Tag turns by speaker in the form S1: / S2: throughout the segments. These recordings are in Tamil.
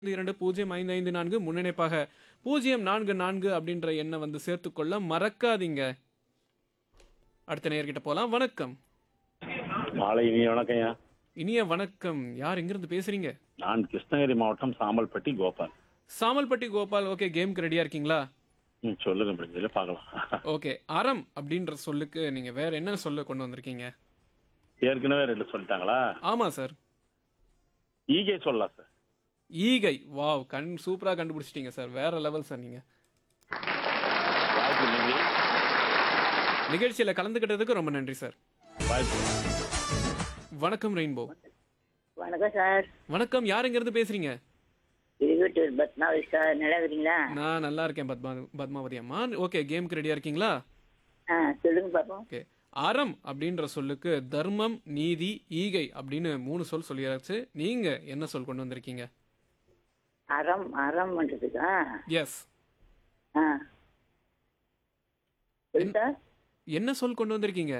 S1: இரண்டு பூஜ்ஜியம் ஐந்து ஐந்து நான்கு முன்னிணைப்பாக பூஜ்ஜியம் நான்கு நான்கு அப்படின்ற எண்ணை வந்து சேர்த்துக்கொள்ள மறக்காதீங்க அடுத்த நேயர்கிட்ட போலாம் வணக்கம்
S2: மாலை இனிய வணக்கம்யா
S1: இனிய வணக்கம் யார் எங்கிருந்து பேசுறீங்க
S2: நான் கிருஷ்ணகிரி மாவட்டம் சாம்பல்பட்டி கோபால்
S1: சாமல்பட்டி கோபால் ஓகே கேம்க்கு ரெடியா இருக்கீங்களா
S2: ம் சொல்லுங்க முடிஞ்சதுல பார்க்கலாம்
S1: ஓகே அறம் அப்படின்ற சொல்லுக்கு நீங்க வேற என்ன சொல்ல கொண்டு வந்திருக்கீங்க
S2: ஏற்கனவே ரெண்டு சொல்லிட்டாங்களா
S1: ஆமா சார்
S2: ஈகே சொல்லலாம் சார்
S1: ஈகை வாவ் கண் சூப்பரா கண்டுபிடிச்சிட்டீங்க சார் வேற லெவல் சார் நீங்க
S2: வாய்ப்பு நன்றி
S1: நிகழ்ச்சியில கலந்துக்கிட்டதுக்கு ரொம்ப நன்றி சார்
S2: வாய்ப்பு
S1: வணக்கம் ரெயின்போ
S3: வணக்கம் சார்
S1: வணக்கம் யார் எங்கிருந்து பேசுறீங்க
S3: திருவட்டூர் பத்மாவதி சார் நல்லா இருக்கிறீங்களா
S1: நான் நல்லா இருக்கேன் பத்மா பத்மாவதி அம்மா ஓகே கேம்க்கு ரெடியா இருக்கீங்களா
S3: ஆ சொல்லுங்க பாப்போம்
S1: ஓகே அறம் அப்படின்ற சொல்லுக்கு தர்மம் நீதி ஈகை அப்படின்னு மூணு சொல் சொல்லியாச்சு நீங்க என்ன சொல் கொண்டு வந்திருக்கீங்க
S3: அறம் அறம் பண்றதுக்கா
S1: எஸ்
S3: ஆ சொல்லு சார்
S1: என்ன சொல் கொண்டு வந்திருக்கீங்க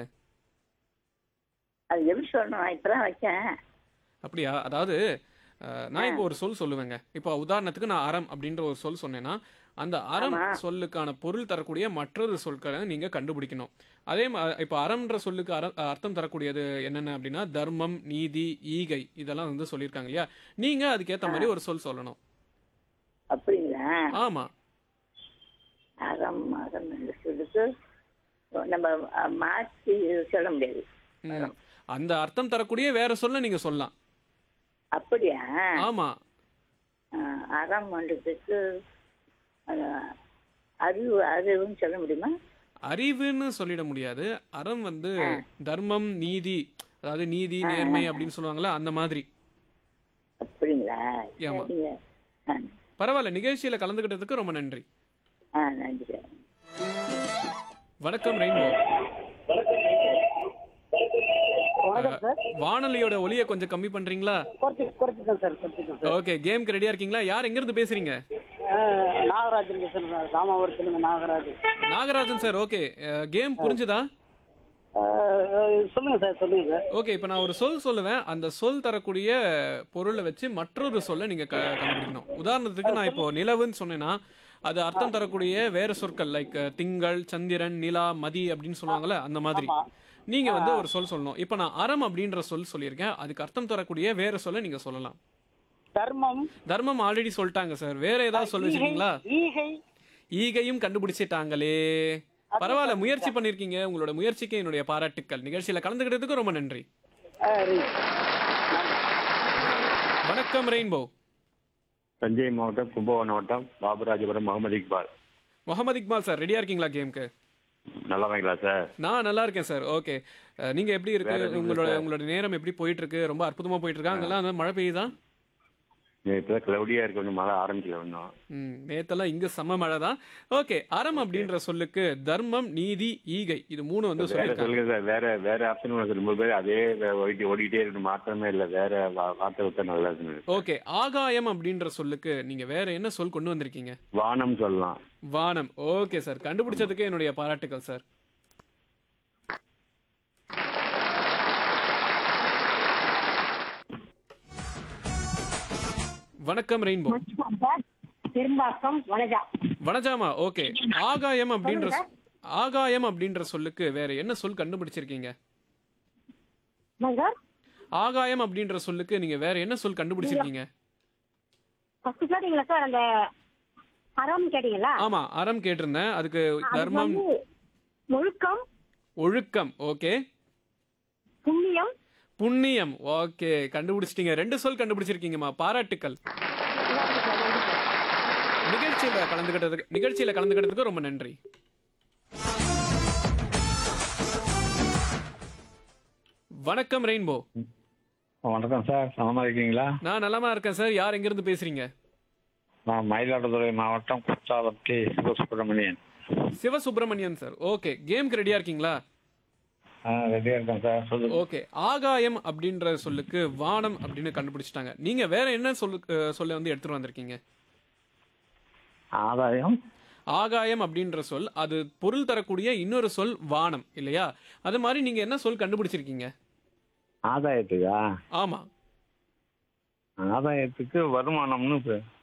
S3: அது எப்படி சொல்லணும் நான் இப்பதான் வச்சேன்
S1: அப்படியா அதாவது அஹ், நான் இப்போ ஒரு சொல் சொல்லுவேங்க இப்போ உதாரணத்துக்கு நான் அறம் அப்படின்ற ஒரு சொல் சொன்னேன்னா அந்த அறம்
S3: ஆமா.
S1: சொல்லுக்கான பொருள் தரக்கூடிய மற்றொரு சொற்களை நீங்க கண்டுபிடிக்கணும் அதே மா- இப்போ அறம்ன்ற சொல்லுக்கு அர- அர்த்தம் தரக்கூடியது என்னென்ன அப்படின்னா தர்மம் நீதி ஈகை இதெல்லாம் வந்து சொல்லியிருக்காங்க இல்லையா நீங்க அதுக்கேத்த மாதிரி ஒரு சொல் சொல்லணும்
S3: அப்படிங்களா
S1: ஆமா
S3: அறம் அறம் என்று சொல்லிட்டு நம்ம அ, மாற்றி சொல்ல முடியாது
S1: ம். அந்த அர்த்தம் தரக்கூடிய வேற சொல்ல நீங்க சொல்லலாம்
S3: அப்படியா
S1: ஆமா
S3: ஆ, அறம் பண்றதுக்கு அ, அறிவு அறிவுன்னு சொல்ல முடியுமா
S1: அறிவுன்னு சொல்லிட முடியாது அறம் வந்து தர்மம் நீதி அதாவது நீதி நேர்மை அப்படின்னு சொல்லுவாங்கல்ல அந்த மாதிரி
S3: அப்படிங்களா
S1: ஆமா.
S3: சரிங்க ஆ,
S1: பரவாயில்ல நிகழ்ச்சியில கலந்துக்கிட்டதுக்கு ரொம்ப நன்றி
S3: ஆ நன்றி சார்
S1: வணக்கம் ரெயின்போ
S4: வணக்கம் சார்
S1: வானொலியோட ஒலியை கொஞ்சம் கம்மி பண்றீங்களா
S4: குறைச்சி குறைச்சிட்டேன் சார் குறைச்சிட்டேன் சார்
S1: ஓகே கேம்க்கு ரெடியா இருக்கீங்களா யார் எங்க இருந்து பேசுறீங்க
S4: அஹ், நாகராஜன் பேசுறேன் சார் ராமாவரத்துலேருந்து Nagaraj
S1: Nagarajan sir okay game புரிஞ்சுதா
S4: அஹ், சொல்லுங்க சார் சொல்லுங்க சார்
S1: ஓகே இப்போ நான் ஒரு சொல் சொல்லுவேன் அந்த சொல் தரக்கூடிய பொருளை வச்சு மற்றொரு சொல்லை நீங்க க- கண்டுபிடிக்கணும் உதாரணத்துக்கு நான் இப்போ நிலவுன்னு சொன்னேன்னா அது அர்த்தம் தரக்கூடிய வேற சொற்கள் லைக் திங்கள் சந்திரன் நிலா மதி அப்படின்னு சொல்லுவாங்கல்ல அந்த மாதிரி நீங்க வந்து ஒரு சொல் சொல்லணும் இப்போ நான் அறம் அப்படின்ற சொல் சொல்லியிருக்கேன் அதுக்கு அர்த்தம் தரக்கூடிய வேற சொல்லை நீங்க சொல்லலாம்
S4: தர்மம்
S1: தர்மம் ஆல்ரெடி சொல்லிட்டாங்க சார் வேற ஏதாவது சொல்ல வச்சிருக்கீங்களா
S4: ஈகை
S1: ஈகையும் கண்டுபிடிச்சிட்டாங்களே பரவாயில்ல முயற்சி பண்ணிருக்கீங்க உங்களோட முயற்சிக்கு என்னுடைய பாராட்டுக்கள் நிகழ்ச்சியில கலந்துக்கிட்டதுக்கு ரொம்ப நன்றி
S4: அஹ், ரி-
S1: வணக்கம் ரெயின்போ
S2: தஞ்சை மாவட்டம் கும்பகோணம் மாவட்டம் பாபுராஜபுரம் முகமது இக்பால்
S1: முகமது இக்பால் சார் ரெடியா இருக்கீங்களா கேம்க்கு
S2: நல்லா வாங்களா சார்
S1: நான் நல்லா இருக்கேன் சார் ஓகே நீங்க எப்படி இருக்கு
S2: வேற எதுவும்
S1: உங்களோட
S2: இல்ல,
S1: உங்களோட நேரம் எப்படி போயிட்டு இருக்கு ரொம்ப அற்புதமா போயிட்டு இருக்கா அங்கெல்லாம் வந்து மழை பெய்யுதா
S2: இப்போ கிளவுடியா இருக்கு கொஞ்சம் மழை ஆரம்பிக்கல ஒன்றும்
S1: ம் நேத்தெல்லாம் இங்க செம்ம மழை தான் ஓகே அறம் அப்படின்ற சொல்லுக்கு தர்மம் நீதி ஈகை இது மூணு வந்து
S2: வேற
S1: சொல்லியிருக்காங்க
S2: சொல்லுங்க சார் வேற வேற ஆப்ஷன் ஒன்று ரொம்ப பேர் அதே ஓடிட்டு ஓடிட்டே இருக்கு மாற்றமே இல்லை வேற வா- வார்த்தை விட்டா நல்லா இருக்கு
S1: ஓகே ஆகாயம் அப்படின்ற சொல்லுக்கு நீங்க வேற என்ன சொல் கொண்டு வந்திருக்கீங்க
S2: வானம் சொல்லலாம்
S1: வானம் ஓகே சார் கண்டுபிடிச்சதுக்கு என்னுடைய பாராட்டுக்கள் சார் வணக்கம் ரெயின்போ
S5: பெரும்பாக்கம் வனஜா
S1: வனஜாமா ஓகே ஆகாயம் அப்படின்ற சொ- ஆகாயம் அப்படின்ற சொல்லுக்கு வேற என்ன சொல் கண்டுபிடிச்சிருக்கீங்க
S5: சார்
S1: ஆகாயம் அப்படின்ற சொல்லுக்கு நீங்க வேற என்ன சொல் கண்டுபிடிச்சிருக்கீங்க
S5: ஃபர்ஸ்ட் கேட்டீங்களா சார் அந்த அறம் கேட்டீங்களா
S1: ஆமா அறம் கேட்டிருந்தேன் அதுக்கு
S5: அதுக்கு
S1: தர்மம்
S5: வந்து ஒழுக்கம்
S1: ஒழுக்கம் ஓகே
S5: புண்ணியம்
S1: புண்ணியம் ஓகே கண்டுபிடிச்சிட்டீங்க ரெண்டு சொல் கண்டுபிடிச்சிருக்கீங்கம்மா பாராட்டுக்கள் நிகழ்ச்சியில கலந்துக்கிட்டதுக்கு நிகழ்ச்சியில கலந்துக்கிட்டதுக்கு ரொம்ப நன்றி வணக்கம் ரெயின்போ
S6: வணக்கம் சார் நலமா இருக்கீங்களா
S1: நான் நலமா இருக்கேன் சார் யார் எங்க இருந்து பேசுறீங்க
S6: நான் மயிலாடுதுறை மாவட்டம் குற்றாலத்தி சிவசுப்பிரமணியன்
S1: சிவசுப்பிரமணியன் சார் ஓகே கேம்க்கு ரெடியா இருக்கீங்களா
S6: ஆ ரெடியா இருக்கேன் சார் சொல்லுங்க
S1: ஓகே ஆகாயம் அப்படின்ற சொல்லுக்கு வானம் அப்படின்னு கண்டுபிடிச்சிட்டாங்க நீங்க வேற என்ன சொல்லு அஹ், சொல்ல வந்து எடுத்துட்டு வந்திருக்கீங்க
S6: ஆதாயம்
S1: ஆகாயம் அப்படின்ற சொல் அது பொருள் தரக்கூடிய இன்னொரு சொல் வானம் இல்லையா அது மாதிரி நீங்க என்ன சொல் கண்டுபிடிச்சிருக்கீங்க
S6: ஆதாயத்துக்கா
S1: ஆமா
S2: ஆதாயத்துக்கு வருமானம்னு பே-